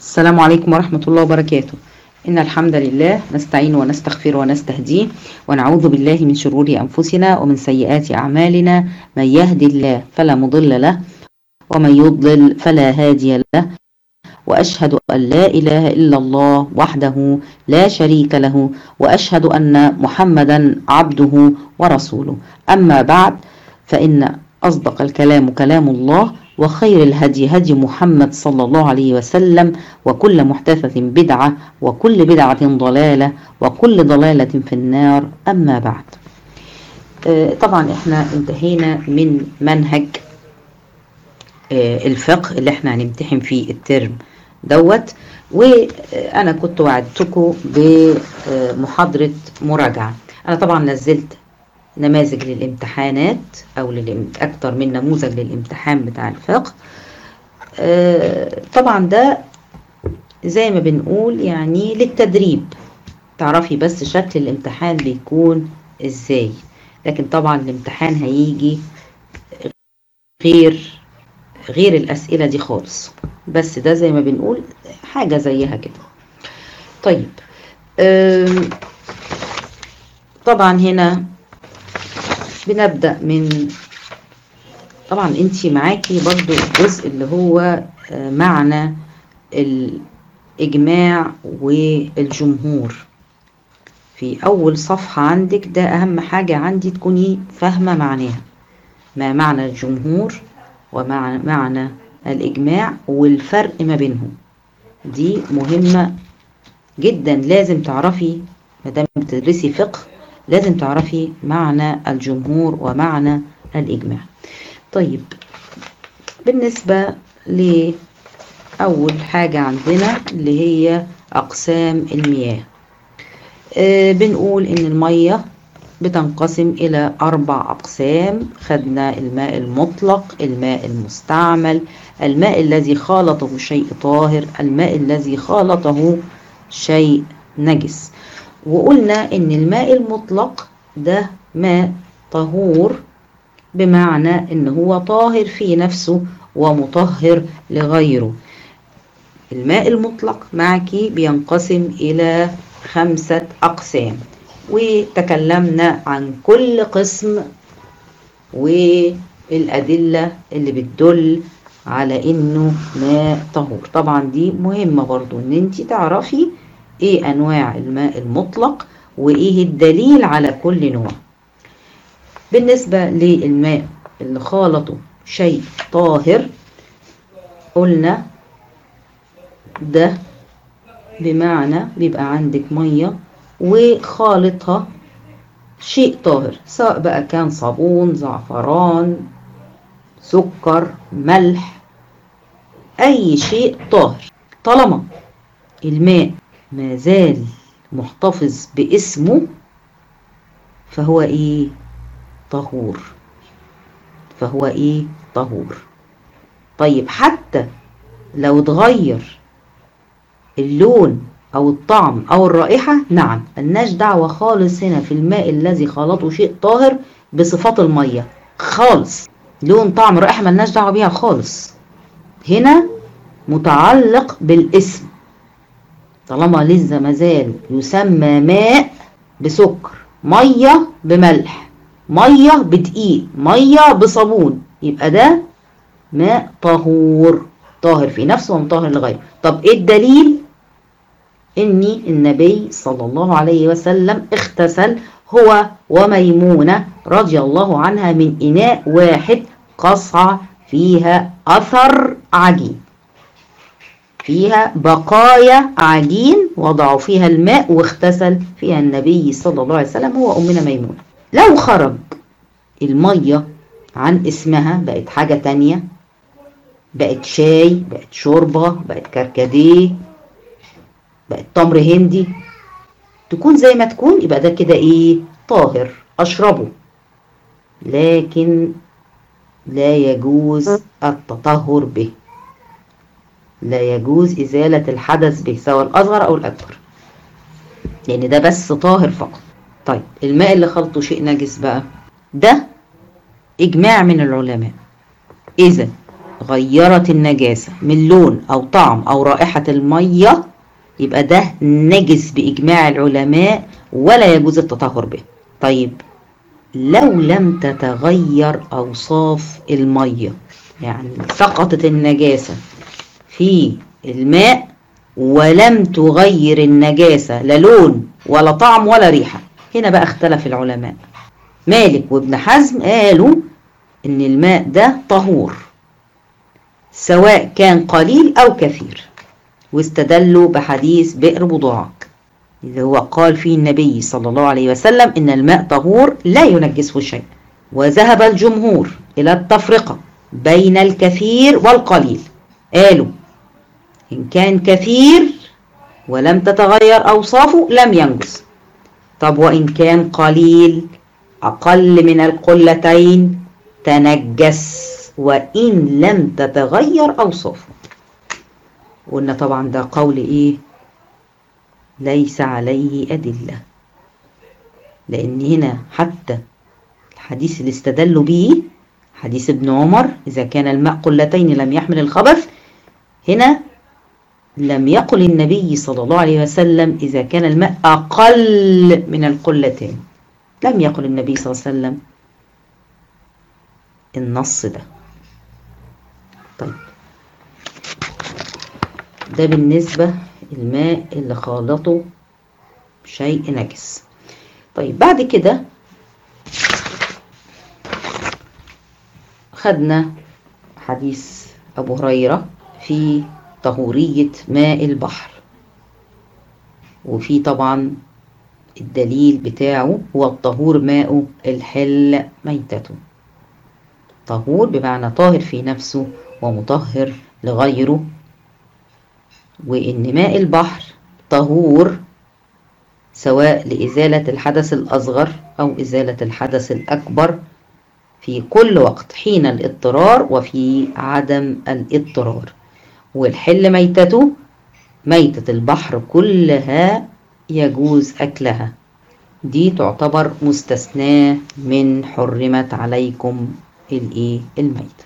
السلام عليكم ورحمة الله وبركاته إن الحمد لله نستعين ونستغفر ونستهديه ونعوذ بالله من شرور أنفسنا ومن سيئات أعمالنا من يهدي الله فلا مضل له ومن يضلل فلا هادي له وأشهد أن لا إله إلا الله وحده لا شريك له وأشهد أن محمدا عبده ورسوله أما بعد فإن أصدق الكلام كلام الله وخير الهدي هدي محمد صلى الله عليه وسلم وكل محدثة بدعة وكل بدعة ضلالة وكل ضلالة في النار أما بعد آه، طبعا احنا انتهينا من منهج آه، الفقه اللي احنا هنمتحن فيه الترم دوت وانا كنت وعدتكم بمحاضرة مراجعة انا طبعا نزلت نماذج للامتحانات او للم- اكتر من نموذج للامتحان بتاع الفقه آه، طبعا ده زي ما بنقول يعني للتدريب تعرفي بس شكل الامتحان بيكون ازاي لكن طبعا الامتحان هيجي غير غير الأسئلة دي خالص بس ده زي ما بنقول حاجة زيها كده طيب أم، طبعا هنا بنبدأ من طبعا انتي معاكي برضو الجزء اللي هو آه، معنى الإجماع والجمهور في أول صفحة عندك ده أهم حاجة عندي تكوني فاهمة معناها ما معنى الجمهور ومعنى معنى الإجماع والفرق ما بينهم دي مهمة جدا لازم تعرفي ما دام بتدرسي فقه لازم تعرفي معنى الجمهور ومعنى الإجماع طيب بالنسبة لأول حاجة عندنا اللي هي أقسام المياه آه، بنقول إن المية بتنقسم إلى أربع أقسام خدنا الماء المطلق الماء المستعمل الماء الذي خالطه شيء طاهر الماء الذي خالطه شيء نجس وقلنا إن الماء المطلق ده ماء طهور بمعنى إن هو طاهر في نفسه ومطهر لغيره الماء المطلق معك بينقسم إلى خمسة أقسام وتكلمنا عن كل قسم والأدلة اللي بتدل على إنه ماء طهور طبعا دي مهمة برضو إن انت تعرفي إيه أنواع الماء المطلق وإيه الدليل على كل نوع بالنسبة للماء اللي خالطه شيء طاهر قلنا ده بمعنى بيبقى عندك مية وخالطها شيء طاهر سواء بقى كان صابون زعفران سكر ملح أي شيء طاهر طالما الماء ما زال محتفظ باسمه فهو ايه طهور فهو ايه طهور طيب حتى لو اتغير اللون او الطعم او الرائحة نعم ملناش دعوة خالص هنا في الماء الذي خلطه شيء طاهر بصفات المية خالص لون طعم رائحة ملناش دعوة بيها خالص هنا متعلق بالاسم طالما لسه مازال يسمى ماء بسكر مية بملح مية بدقيق مية بصابون يبقى ده ماء طهور طاهر في نفسه ومطهر لغيره طب ايه الدليل اني النبي صلى الله عليه وسلم اغتسل هو وميمونة رضي الله عنها من اناء واحد قصعة فيها اثر عجين فيها بقايا عجين وضعوا فيها الماء واغتسل فيها النبي صلى الله عليه وسلم هو أمنا ميمونة لو خرج المية عن اسمها بقت حاجة تانية بقت شاي بقت شوربة بقت كركديه بقت تمر هندي تكون زي ما تكون يبقى ده كده ايه طاهر اشربه لكن لا يجوز التطهر به لا يجوز إزالة الحدث به سواء الأصغر أو الأكبر لأن ده بس طاهر فقط طيب الماء اللي خلطه شيء نجس بقى ده إجماع من العلماء إذا غيرت النجاسة من لون أو طعم أو رائحة المية يبقى ده نجس بإجماع العلماء ولا يجوز التطهر به طيب لو لم تتغير أوصاف المية يعني سقطت النجاسة في الماء ولم تغير النجاسة لا لون ولا طعم ولا ريحة هنا بقى اختلف العلماء مالك وابن حزم قالوا ان الماء ده طهور سواء كان قليل او كثير واستدلوا بحديث بئر بضاعك اللي هو قال فيه النبي صلى الله عليه وسلم ان الماء طهور لا ينجسه شيء وذهب الجمهور الى التفرقة بين الكثير والقليل قالوا إن كان كثير ولم تتغير أوصافه لم ينجس طب وإن كان قليل أقل من القلتين تنجس وإن لم تتغير أوصافه قلنا طبعا ده قول إيه ليس عليه أدلة لأن هنا حتى الحديث اللي استدلوا به حديث ابن عمر إذا كان الماء قلتين لم يحمل الخبث هنا لم يقل النبي صلى الله عليه وسلم إذا كان الماء أقل من القلتين لم يقل النبي صلى الله عليه وسلم النص ده طيب ده بالنسبة الماء اللي خالطه شيء نجس طيب بعد كده خدنا حديث أبو هريرة في طهورية ماء البحر وفي طبعا الدليل بتاعه هو الطهور ماء الحل ميتته طهور بمعنى طاهر في نفسه ومطهر لغيره وإن ماء البحر طهور سواء لإزالة الحدث الأصغر أو إزالة الحدث الأكبر في كل وقت حين الاضطرار وفي عدم الاضطرار والحل ميتته ميتة البحر كلها يجوز أكلها دي تعتبر مستثناة من حرمت عليكم الايه الميتة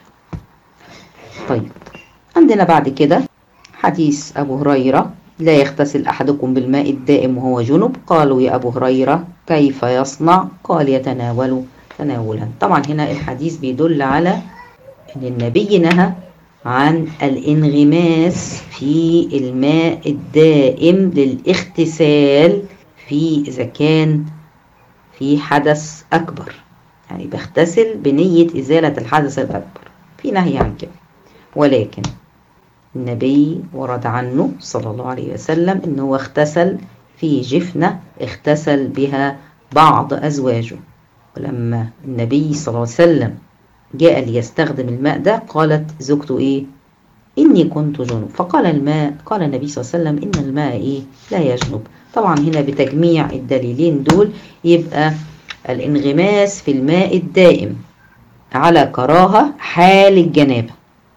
طيب عندنا بعد كده حديث أبو هريرة لا يغتسل أحدكم بالماء الدائم وهو جنب قالوا يا أبو هريرة كيف يصنع قال يتناول تناولا طبعا هنا الحديث بيدل على أن النبي نهى عن الانغماس في الماء الدائم للاغتسال في إذا كان في حدث أكبر يعني بغتسل بنية إزالة الحدث الأكبر في نهي عن كده ولكن النبي ورد عنه صلى الله عليه وسلم أنه اغتسل في جفنة اغتسل بها بعض أزواجه ولما النبي صلى الله عليه وسلم جاء ليستخدم الماء ده قالت زوجته ايه اني كنت جنب فقال الماء قال النبي صلى الله عليه وسلم ان الماء ايه لا يجنب طبعا هنا بتجميع الدليلين دول يبقى الانغماس في الماء الدائم على كراهة حال الجنابة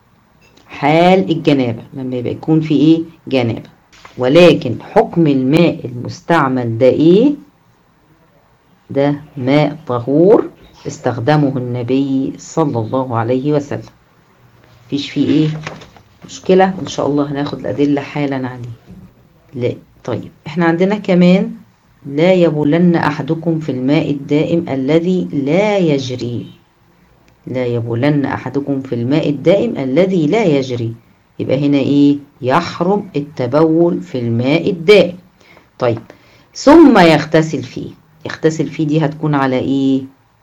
حال الجنابة لما يبقى يكون في ايه جنابة ولكن حكم الماء المستعمل ده ايه ده ماء طهور استخدمه النبي صلى الله عليه وسلم فيش فيه ايه مشكلة ان شاء الله هناخد الادلة حالا عليه لا طيب احنا عندنا كمان لا يبولن احدكم في الماء الدائم الذي لا يجري لا يبولن احدكم في الماء الدائم الذي لا يجري يبقى هنا ايه يحرم التبول في الماء الدائم طيب ثم يغتسل فيه يغتسل فيه دي هتكون على ايه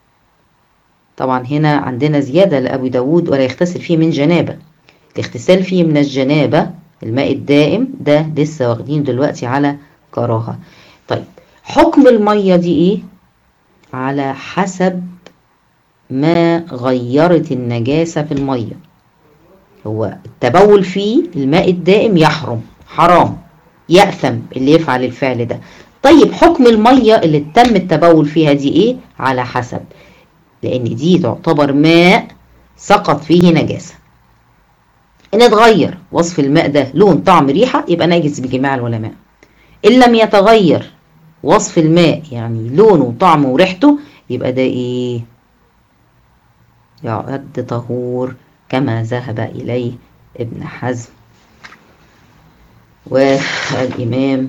طبعا هنا عندنا زيادة لأبو داود ولا يغتسل فيه من جنابة الاغتسال فيه من الجنابة الماء الدائم ده لسه واخدين دلوقتي على كراهة طيب حكم المية دي ايه على حسب ما غيرت النجاسة في المية هو التبول فيه الماء الدائم يحرم حرام يأثم اللي يفعل الفعل ده طيب حكم المية اللي تم التبول فيها دي ايه على حسب لان دي تعتبر ماء سقط فيه نجاسة ان اتغير وصف الماء ده لون طعم ريحة يبقى نجس بجماع العلماء ان لم يتغير وصف الماء يعني لونه وطعمه وريحته يبقى ده ايه يعد طهور كما ذهب إليه ابن حزم والإمام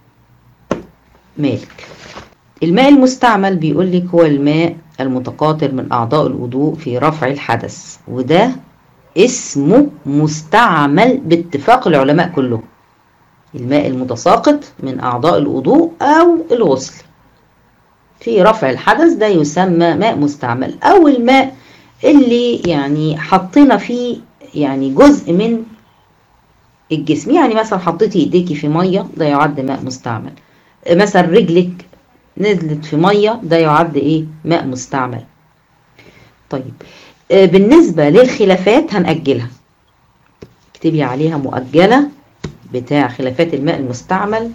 مالك الماء المستعمل بيقول لك هو الماء المتقاطر من أعضاء الوضوء في رفع الحدث وده اسمه مستعمل باتفاق العلماء كلهم الماء المتساقط من أعضاء الوضوء أو الغسل في رفع الحدث ده يسمى ماء مستعمل أو الماء اللي يعني حطينا فيه يعني جزء من الجسم يعني مثلا حطيتي ايديكي في ميه ده يعد ماء مستعمل مثلا رجلك نزلت في ميه ده يعد ايه ماء مستعمل طيب بالنسبة للخلافات هنأجلها اكتبي عليها مؤجلة بتاع خلافات الماء المستعمل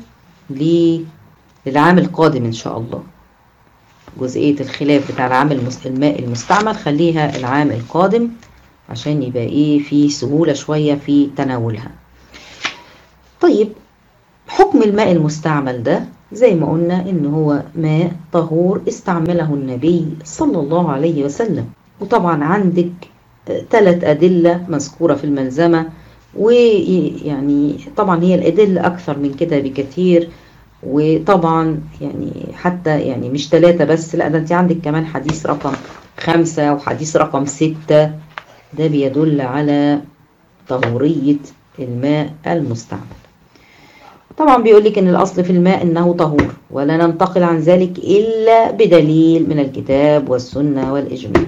للعام القادم ان شاء الله جزئية الخلاف بتاع العام الماء المستعمل خليها العام القادم عشان يبقى ايه في سهولة شوية في تناولها طيب حكم الماء المستعمل ده زي ما قلنا ان هو ماء طهور استعمله النبي صلى الله عليه وسلم وطبعا عندك ثلاث أدلة مذكورة في الملزمة ويعني طبعا هي الأدلة أكثر من كده بكثير وطبعا يعني حتى يعني مش ثلاثة بس لا ده انت عندك كمان حديث رقم خمسة وحديث رقم ستة ده بيدل على طهورية الماء المستعمل طبعا بيقول لك ان الاصل في الماء انه طهور ولا ننتقل عن ذلك الا بدليل من الكتاب والسنة والاجماع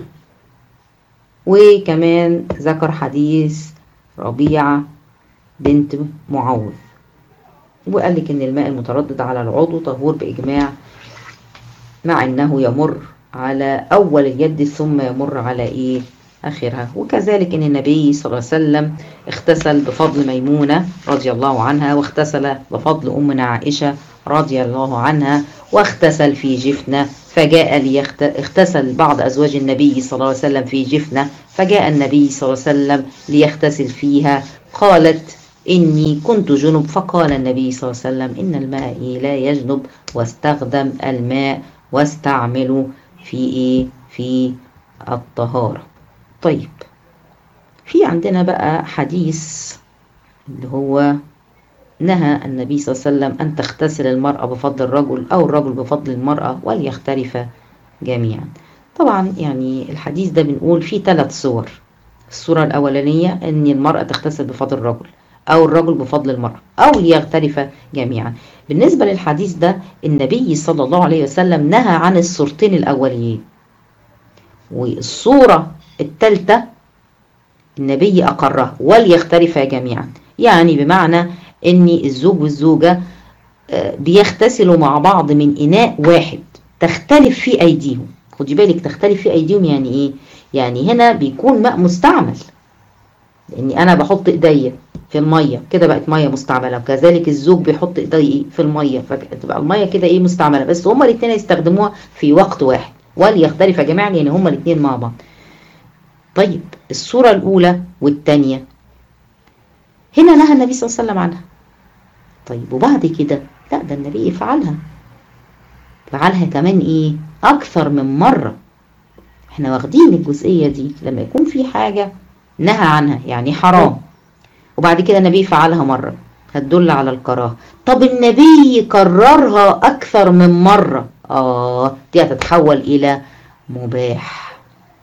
وكمان ذكر حديث ربيعة بنت معوذ وقال لك ان الماء المتردد على العضو طهور باجماع مع انه يمر على اول اليد ثم يمر على ايه اخرها وكذلك ان النبي صلى الله عليه وسلم اغتسل بفضل ميمونة رضي الله عنها واغتسل بفضل امنا عائشة رضي الله عنها واغتسل في جفنة فجاء ليخت... اغتسل بعض أزواج النبي صلى الله عليه وسلم في جفنة فجاء النبي صلى الله عليه وسلم ليغتسل فيها قالت إني كنت جنب فقال النبي صلى الله عليه وسلم إن الماء لا يجنب واستخدم الماء واستعمله في إيه في الطهارة طيب في عندنا بقى حديث اللي هو نهى النبي صلى الله عليه وسلم أن تغتسل المرأة بفضل الرجل أو الرجل بفضل المرأة وليختلفا جميعا طبعا يعني الحديث ده بنقول فيه ثلاث صور الصورة الأولانية أن المرأة تغتسل بفضل الرجل أو الرجل بفضل المرأة أو ليختلفا جميعا بالنسبة للحديث ده النبي صلى الله عليه وسلم نهى عن الصورتين الأوليين والصورة الثالثة النبي أقرها وليختلفا جميعا يعني بمعنى ان الزوج والزوجة بيغتسلوا مع بعض من اناء واحد تختلف في ايديهم خدي بالك تختلف في ايديهم يعني ايه يعني هنا بيكون ماء مستعمل لاني انا بحط ايديا في الميه كده بقت ميه مستعمله وكذلك الزوج بيحط ايديه في الميه فتبقى الميه كده ايه مستعمله بس هما الاثنين يستخدموها في وقت واحد وليختلف جميعا يعني هما الاثنين مع بعض طيب الصوره الاولى والثانيه هنا نهى النبي صلى الله عليه وسلم عنها طيب وبعد كده لا ده النبي فعلها فعلها كمان ايه اكثر من مرة احنا واخدين الجزئية دي لما يكون في حاجة نهى عنها يعني حرام وبعد كده النبي فعلها مرة هتدل على الكراهة طب النبي كررها اكثر من مرة اه دي هتتحول الى مباح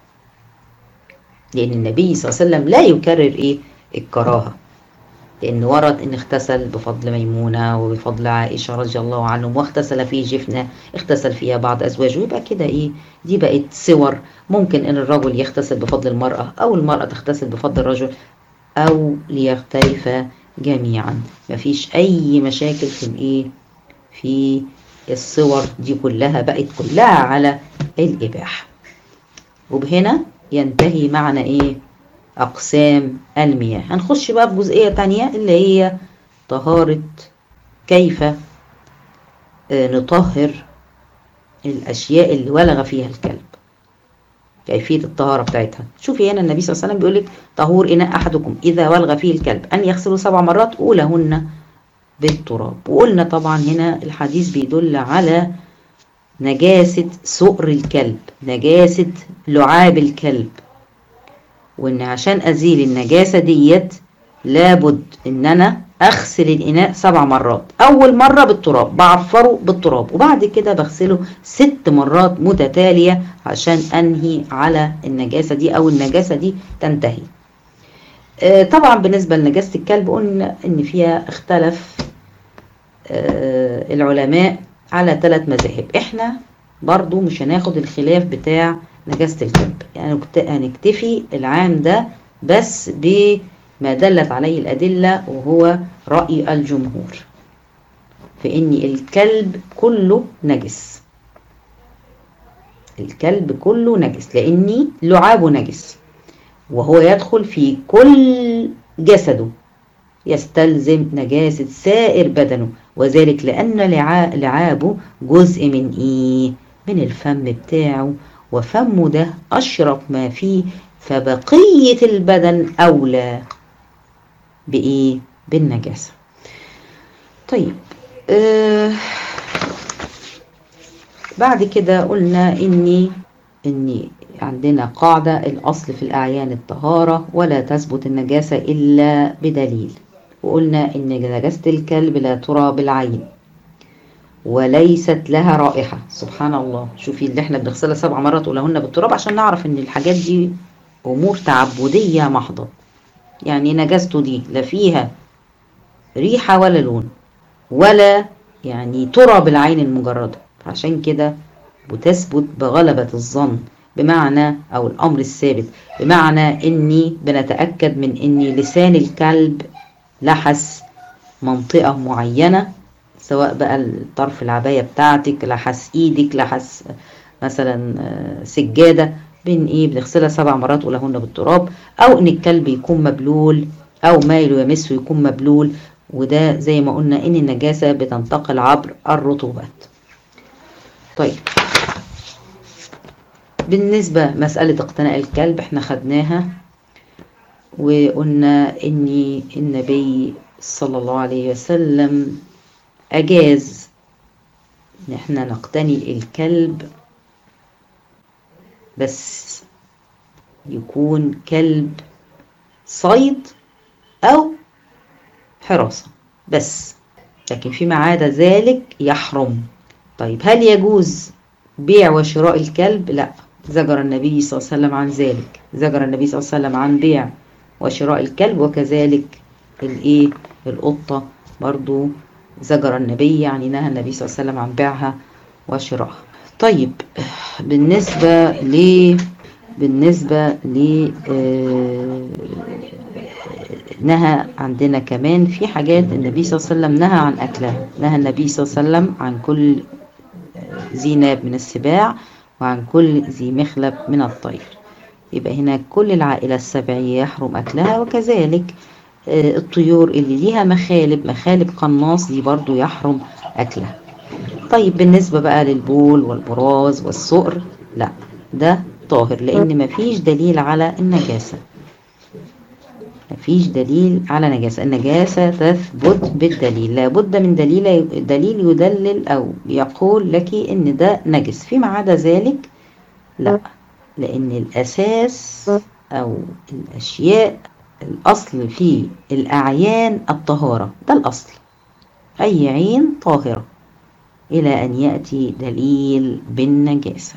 لان النبي صلى الله عليه وسلم لا يكرر ايه الكراهه لأن ورد إن اغتسل بفضل ميمونة وبفضل عائشة رضي الله عنهم واغتسل في جفنة اغتسل فيها بعض أزواجه يبقى كده إيه دي بقت صور ممكن إن الرجل يغتسل بفضل المرأة أو المرأة تغتسل بفضل الرجل أو ليختلفا جميعا مفيش أي مشاكل في الإيه في الصور دي كلها بقت كلها على الإباحة وبهنا ينتهي معنى إيه أقسام المياه هنخش بقى في جزئية تانية اللي هي طهارة كيف نطهر الأشياء اللي ولغ فيها الكلب كيفية الطهارة بتاعتها شوفي هنا النبي صلى الله عليه وسلم بيقول لك طهور إناء أحدكم إذا ولغ فيه الكلب أن يغسله سبع مرات أولهن بالتراب وقلنا طبعا هنا الحديث بيدل على نجاسة سؤر الكلب نجاسة لعاب الكلب وان عشان ازيل النجاسة ديت لابد ان انا اغسل الاناء سبع مرات اول مرة بالتراب بعفره بالتراب وبعد كده بغسله ست مرات متتالية عشان انهي على النجاسة دي او النجاسة دي تنتهي آه، طبعا بالنسبة لنجاسة الكلب قلنا ان فيها اختلف آه، العلماء على ثلاث مذاهب احنا برضو مش هناخد الخلاف بتاع نجاسة الكلب يعني هنكت- هنكتفي العام ده بس بما دلت عليه الأدلة وهو رأي الجمهور في ان الكلب كله نجس الكلب كله نجس لاني لعابه نجس وهو يدخل في كل جسده يستلزم نجاسة سائر بدنه وذلك لأن لعا- لعابه جزء من إيه؟ من الفم بتاعه وفمه ده أشرف ما فيه فبقية البدن أولى بإيه؟ بالنجاسة طيب آه بعد كده قلنا إني إني عندنا قاعدة الأصل في الأعيان الطهارة ولا تثبت النجاسة إلا بدليل وقلنا إن نجاسة الكلب لا ترى بالعين وليست لها رائحة سبحان الله شوفي اللي احنا بنغسلها سبع مرات ولهن بالتراب عشان نعرف ان الحاجات دي أمور تعبدية محضة يعني نجاسته دي لا فيها ريحة ولا لون ولا يعني ترى بالعين المجردة عشان كده بتثبت بغلبة الظن بمعنى أو الأمر الثابت بمعنى إني بنتأكد من إني لسان الكلب لحس منطقة معينة سواء بقى طرف العباية بتاعتك لحس إيدك لحس مثلا آه، سجادة بين إيه بنغسلها سبع مرات ولهن بالتراب أو إن الكلب يكون مبلول أو مايل يمسه يكون مبلول وده زي ما قلنا إن النجاسة بتنتقل عبر الرطوبات طيب بالنسبة مسألة اقتناء الكلب احنا خدناها وقلنا ان النبي صلى الله عليه وسلم أجاز ان احنا نقتني الكلب بس يكون كلب صيد أو حراسة بس لكن فيما عدا ذلك يحرم طيب هل يجوز بيع وشراء الكلب لا زجر النبي صلى الله عليه وسلم عن ذلك زجر النبي صلى الله عليه وسلم عن بيع وشراء الكلب وكذلك الايه القطة برضو زجر النبي يعني نهى النبي صلى الله عليه وسلم عن بيعها وشرائها طيب بالنسبة ل بالنسبة ل آه، نهى عندنا كمان في حاجات النبي صلى الله عليه وسلم نهى عن أكلها نهى النبي صلى الله عليه وسلم عن كل ذي ناب من السباع وعن كل ذي مخلب من الطير يبقى هنا كل العائلة السبعية يحرم أكلها وكذلك آه، الطيور اللي ليها مخالب مخالب قناص دي برضو يحرم أكلها طيب بالنسبة بقى للبول والبراز والسؤر لا ده طاهر لأن مفيش دليل على النجاسة مفيش دليل على نجاسة النجاسة تثبت بالدليل لابد من دليل دليل يدلل أو يقول لك إن ده نجس فيما عدا ذلك لا لأن الأساس أو الأشياء الأصل في الأعيان الطهارة ده الأصل أي عين طاهرة إلى أن يأتي دليل بالنجاسة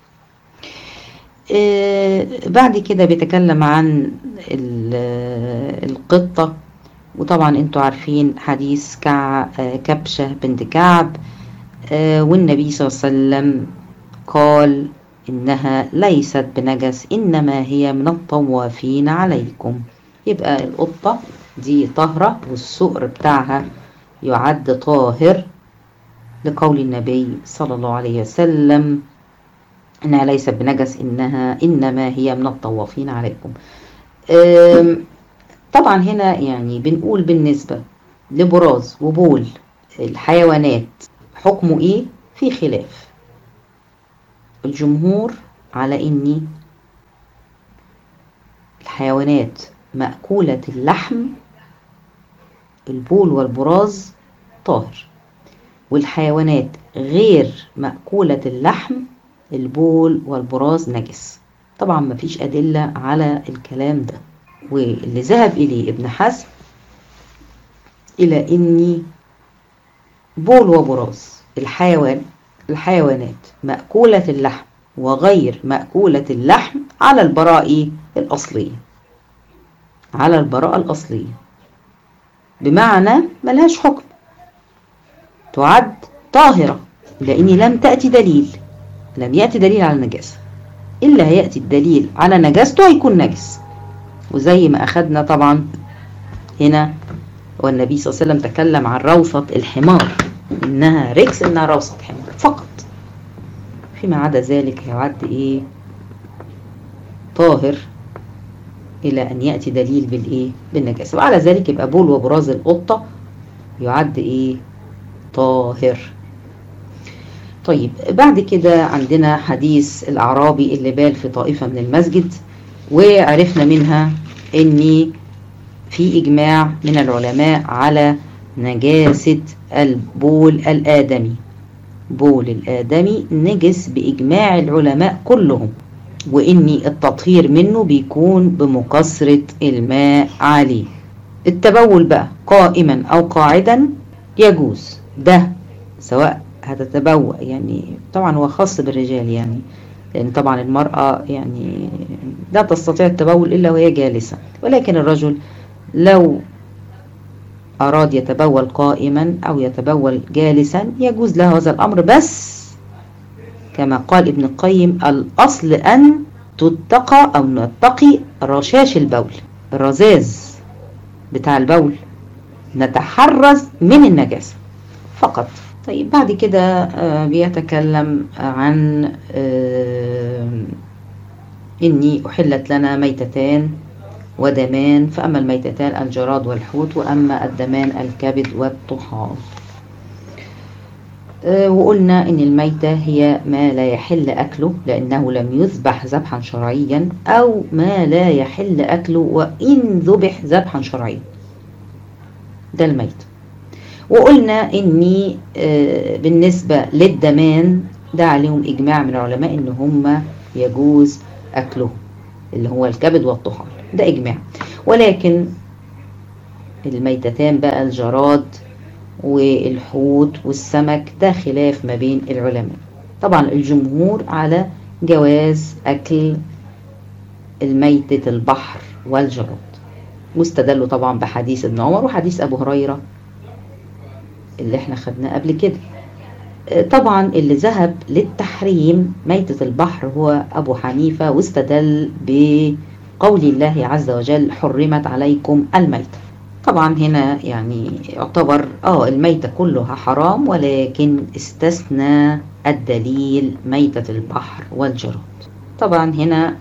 آه، بعد كده بيتكلم عن ال- القطة وطبعا انتوا عارفين حديث كع آه، كبشة بنت كعب آه، والنبي صلى الله عليه وسلم قال إنها ليست بنجس إنما هي من الطوافين عليكم يبقى القطة دي طاهرة والسؤر بتاعها يعد طاهر لقول النبي صلى الله عليه وسلم إنها ليست بنجس إنها إنما هي من الطوافين عليكم أم، طبعا هنا يعني بنقول بالنسبة لبراز وبول الحيوانات حكمه إيه في خلاف الجمهور على إني الحيوانات مأكولة اللحم البول والبراز طاهر والحيوانات غير مأكولة اللحم البول والبراز نجس طبعا ما فيش أدلة على الكلام ده واللي ذهب إليه ابن حزم إلى إني بول وبراز الحيوان الحيوانات مأكولة اللحم وغير مأكولة اللحم على البراءة الأصلية على البراءة الأصلية بمعنى ملهاش حكم تعد طاهرة لأني لم تأتي دليل لم يأتي دليل على النجاسة إلا هيأتي الدليل على نجاسته هيكون نجس وزي ما أخدنا طبعا هنا والنبي صلى الله عليه وسلم تكلم عن روثة الحمار إنها ركس إنها روثة حمار فقط فيما عدا ذلك يعد إيه طاهر إلى أن يأتي دليل بالإيه بالنجاسة وعلى ذلك يبقى بول وبراز القطة يعد إيه طاهر طيب بعد كده عندنا حديث الأعرابي اللي بال في طائفة من المسجد وعرفنا منها أن في إجماع من العلماء على نجاسة البول الآدمي بول الآدمي نجس بإجماع العلماء كلهم وإن التطهير منه بيكون بمكسرة الماء عليه التبول بقى قائما أو قاعدا يجوز ده سواء هتتبوأ يعني طبعا هو خاص بالرجال يعني لأن طبعا المرأة يعني لا تستطيع التبول إلا وهي جالسة ولكن الرجل لو أراد يتبول قائما أو يتبول جالسا يجوز له هذا الأمر بس كما قال ابن القيم الأصل أن تتقى أو نتقي رشاش البول الرذاذ بتاع البول نتحرز من النجاسة فقط طيب بعد كده بيتكلم عن إني أحلت لنا ميتتان ودمان فأما الميتتان الجراد والحوت وأما الدمان الكبد والطحال وقلنا إن الميتة هي ما لا يحل أكله لأنه لم يذبح ذبحا شرعيا أو ما لا يحل أكله وإن ذبح ذبحا شرعيا ده الميت وقلنا إني بالنسبة للدمان ده عليهم إجماع من العلماء إن هم يجوز أكله اللي هو الكبد والطحال ده إجماع ولكن الميتتان بقى الجراد والحوت والسمك ده خلاف ما بين العلماء طبعا الجمهور على جواز أكل الميتة البحر والجراد واستدلوا طبعا بحديث ابن عمر وحديث أبو هريرة اللي احنا خدناه قبل كده طبعا اللي ذهب للتحريم ميتة البحر هو أبو حنيفة واستدل بقول الله عز وجل حرمت عليكم الميتة طبعا هنا يعني يعتبر اه الميتة كلها حرام ولكن استثنى الدليل ميتة البحر والجراد طبعا هنا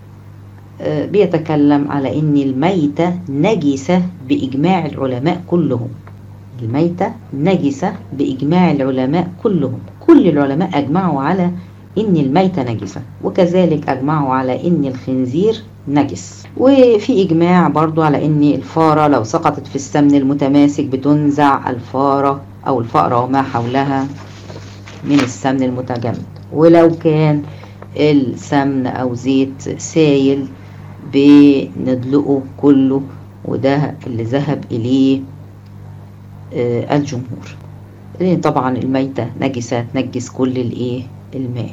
بيتكلم على ان الميتة نجسة بإجماع العلماء كلهم الميتة نجسة بإجماع العلماء كلهم كل العلماء أجمعوا على إن الميتة نجسة وكذلك أجمعوا على إن الخنزير نجس وفي إجماع برضو على إن الفارة لو سقطت في السمن المتماسك بتنزع الفارة أو الفأرة وما حولها من السمن المتجمد ولو كان السمن أو زيت سايل بندلقه كله وده اللي ذهب إليه الجمهور لأن طبعا الميتة نجسة تنجس كل الإيه الماء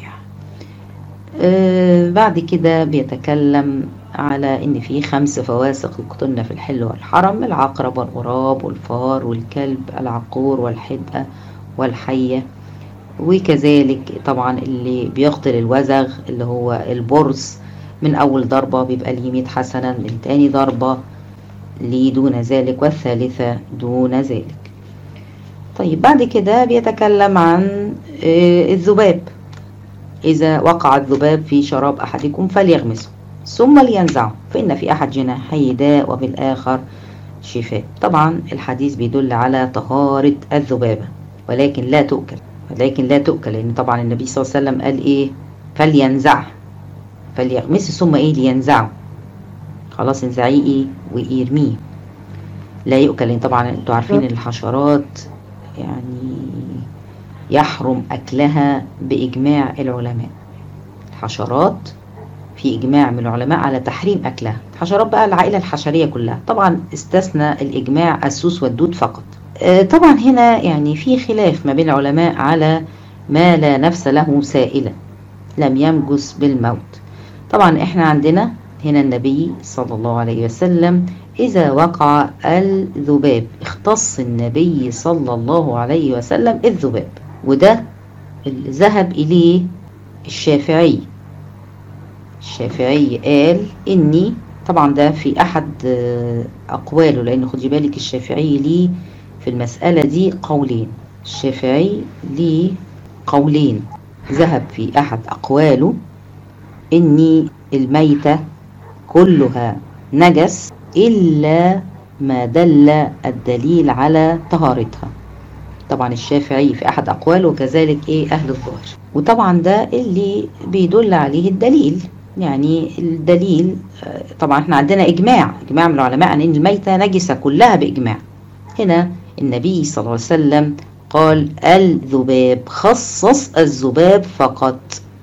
بعد كده بيتكلم على ان في خمس فواسق يقتلن في الحل والحرم العقرب والغراب والفار والكلب العقور والحدقة والحية وكذلك طبعا اللي بيقتل الوزغ اللي هو البرص من اول ضربة بيبقى ليه 100 حسنة من تاني ضربة ليه دون ذلك والثالثة دون ذلك طيب بعد كده بيتكلم عن الذباب إذا وقع الذباب في شراب أحدكم فليغمسه ثم لينزعه فإن في أحد جناحي داء وفي الآخر شفاء طبعا الحديث بيدل على طهارة الذبابة ولكن لا تؤكل ولكن لا تؤكل لأن طبعا النبي صلى الله عليه وسلم قال إيه فلينزعه فليغمسه ثم إيه لينزعه خلاص انزعيه إيه ويرميه لا يؤكل لأن طبعا انتوا عارفين الحشرات يعني يحرم أكلها بإجماع العلماء الحشرات في إجماع من العلماء على تحريم أكلها حشرات بقى العائلة الحشرية كلها طبعا استثنى الإجماع السوس والدود فقط آه، طبعا هنا يعني في خلاف ما بين العلماء على ما لا نفس له سائلة لم يمجس بالموت طبعا احنا عندنا هنا النبي صلى الله عليه وسلم إذا وقع الذباب اختص النبي صلى الله عليه وسلم الذباب وده اللي ذهب إليه الشافعي الشافعي قال إني طبعا ده في أحد آه، أقواله لأن خدي بالك الشافعي ليه في المسألة دي قولين الشافعي ليه قولين ذهب في أحد أقواله إن الميتة كلها نجس إلا ما دل الدليل على طهارتها طبعا الشافعي في أحد أقواله وكذلك إيه أهل الظهر وطبعا ده اللي بيدل عليه الدليل يعني الدليل آه، طبعا احنا عندنا إجماع إجماع من العلماء عن إن الميتة نجسة كلها بإجماع هنا النبي صلى الله عليه وسلم قال الذباب خصص الذباب فقط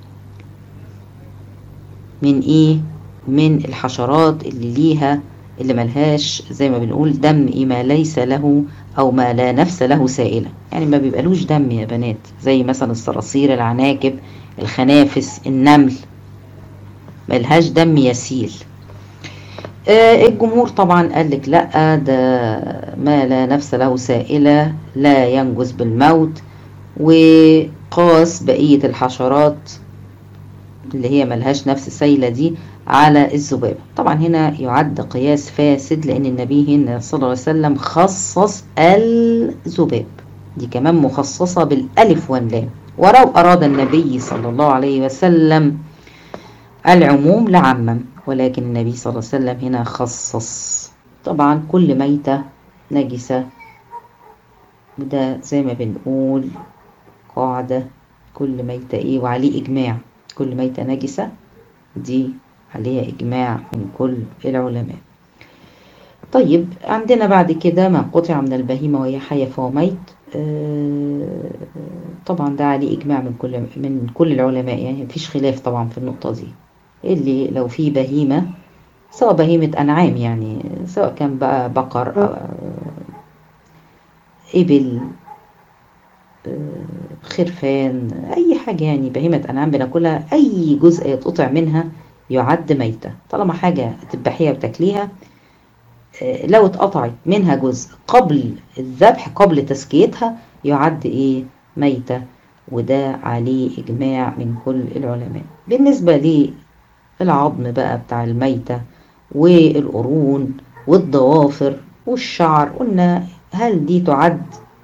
من ايه من الحشرات اللي ليها اللي ملهاش زي ما بنقول دم إيه ما ليس له او ما لا نفس له سائلة يعني ما بيبقالوش دم يا بنات زي مثلا الصراصير العناكب الخنافس النمل ملهاش دم يسيل آه، الجمهور طبعا قال لك لا ده ما لا نفس له سائلة لا ينجز بالموت وقاس بقية الحشرات اللي هي ملهاش نفس سيلة دي على الذباب طبعا هنا يعد قياس فاسد لأن النبي هنا صلى الله عليه وسلم خصص الذباب دي كمان مخصصة بالألف واللام ولو أراد النبي صلى الله عليه وسلم العموم لعمم ولكن النبي صلى الله عليه وسلم هنا خصص طبعا كل ميتة نجسة وده زي ما بنقول قاعدة كل ميتة ايه وعليه إجماع كل ميتة نجسة دي عليها إجماع من كل العلماء طيب عندنا بعد كده ما قطع من البهيمة وهي حية فهو ميت آه، طبعا ده عليه إجماع من كل من كل العلماء يعني مفيش خلاف طبعا في النقطة دي اللي لو في بهيمة سواء بهيمة أنعام يعني سواء كان بقى بقر أو إبل آه، خرفان أي حاجة يعني بهيمة أنعام بناكلها أي جزء يتقطع منها يعد ميتة طالما حاجة تذبحيها وتاكليها آه، لو اتقطعت منها جزء قبل الذبح قبل تسكيتها يعد ايه ميتة وده عليه إجماع من كل العلماء بالنسبة للعظم بقى بتاع الميتة والقرون والضوافر والشعر قلنا هل دي تعد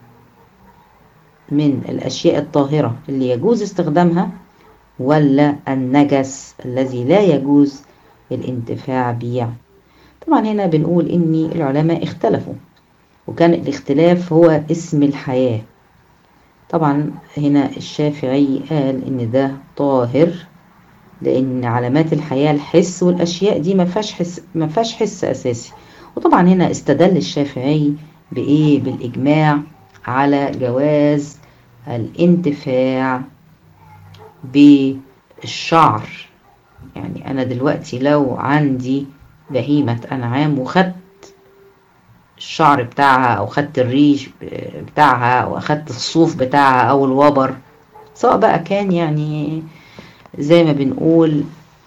من الأشياء الطاهرة اللي يجوز استخدامها ولا النجس الذي لا يجوز الانتفاع بيه طبعا هنا بنقول ان العلماء اختلفوا وكان الاختلاف هو اسم الحياة طبعا هنا الشافعي قال ان ده طاهر لان علامات الحياة الحس والاشياء دي ما فيهاش حس ما فيهاش حس اساسي وطبعا هنا استدل الشافعي بايه بالاجماع على جواز الانتفاع بالشعر يعني انا دلوقتي لو عندي بهيمة انعام وخدت الشعر بتاعها او خدت الريش بتاعها او اخدت الصوف بتاعها او الوبر سواء بقى كان يعني زي ما بنقول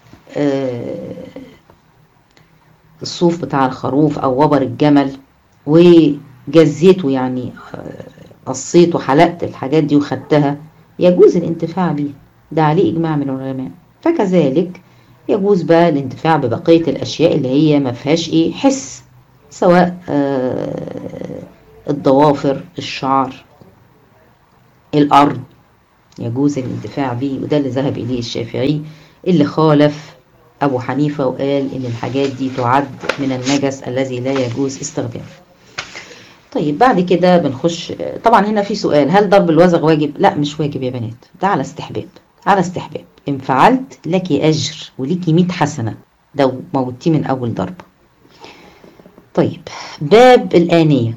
الصوف بتاع الخروف او وبر الجمل وجزيته يعني قصيت وحلقت الحاجات دي وخدتها يجوز الانتفاع بيها ده عليه إجماع من العلماء فكذلك يجوز بقى الانتفاع ببقية الأشياء اللي هي ما فيهاش إيه حس سواء آه الضوافر الشعر الأرض يجوز الانتفاع به وده اللي ذهب إليه الشافعي اللي خالف أبو حنيفة وقال إن الحاجات دي تعد من النجس الذي لا يجوز استخدامه طيب بعد كده بنخش طبعا هنا في سؤال هل ضرب الوزغ واجب لا مش واجب يا بنات ده على استحباب على استحباب ان فعلت لك اجر وليكي 100 حسنه لو موتيه من اول ضربه طيب باب الآنية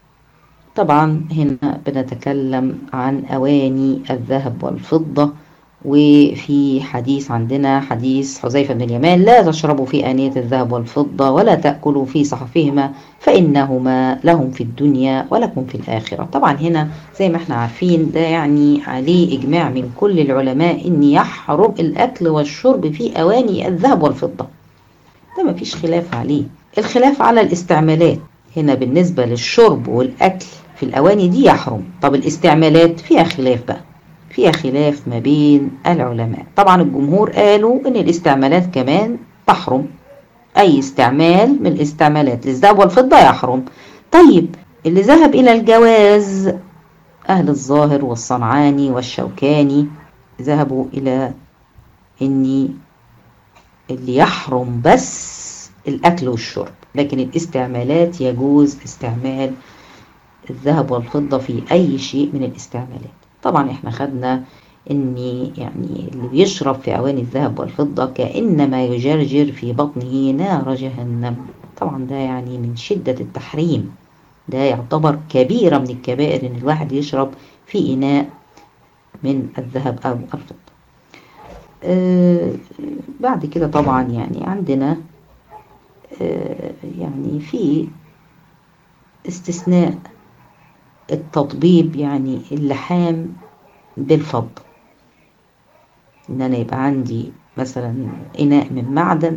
طبعا هنا بنتكلم عن أواني الذهب والفضة وفي حديث عندنا حديث حذيفة بن اليمان لا تشربوا في آنية الذهب والفضة ولا تأكلوا في صحفهما فإنهما لهم في الدنيا ولكم في الآخرة طبعا هنا زي ما احنا عارفين ده يعني عليه إجماع من كل العلماء إن يحرم الأكل والشرب في أواني الذهب والفضة ده ما فيش خلاف عليه الخلاف على الاستعمالات هنا بالنسبة للشرب والأكل في الأواني دي يحرم طب الاستعمالات فيها خلاف بقى فيها خلاف ما بين العلماء طبعا الجمهور قالوا ان الاستعمالات كمان تحرم اي استعمال من الاستعمالات للذهب والفضة يحرم طيب اللي ذهب الى الجواز اهل الظاهر والصنعاني والشوكاني ذهبوا الى ان اللي يحرم بس الاكل والشرب لكن الاستعمالات يجوز استعمال الذهب والفضة في اي شيء من الاستعمالات طبعا احنا خدنا ان يعني اللي بيشرب في اواني الذهب والفضة كأنما يجرجر في بطنه نار جهنم طبعا ده يعني من شدة التحريم ده يعتبر كبيرة من الكبائر ان الواحد يشرب في اناء من الذهب او الفضة آه بعد كده طبعا يعني عندنا آه يعني في استثناء التطبيب يعني اللحام بالفضة ان انا يبقى عندي مثلا اناء من معدن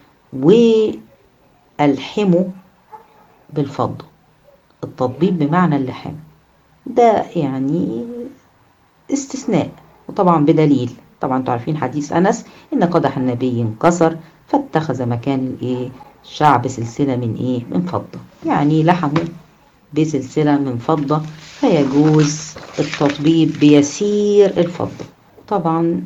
والحمه بالفضة التطبيب بمعنى اللحام ده يعني استثناء وطبعا بدليل طبعا تعرفين حديث انس ان قدح النبي انكسر فاتخذ مكان الايه شعب سلسلة من ايه من فضة يعني لحمه بسلسلة من فضة فيجوز التطبيب بيسير الفضة طبعا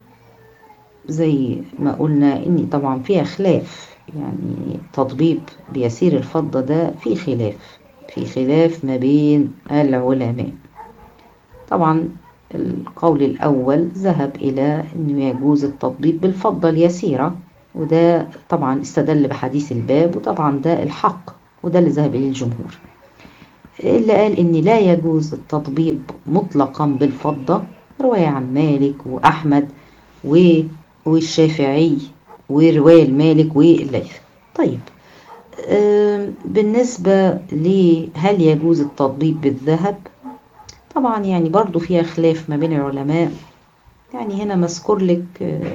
زي ما قلنا ان طبعا فيها خلاف يعني تطبيب بيسير الفضة ده في خلاف في خلاف ما بين العلماء طبعا القول الأول ذهب إلى أنه يجوز التطبيب بالفضة اليسيرة وده طبعا استدل بحديث الباب وطبعا ده الحق وده اللي ذهب إليه الجمهور اللي قال ان لا يجوز التطبيب مطلقا بالفضة رواية عن مالك وأحمد والشافعي ورواية المالك والليث طيب بالنسبة لهل يجوز التطبيب بالذهب طبعا يعني برضو فيها خلاف ما بين العلماء يعني هنا مذكور لك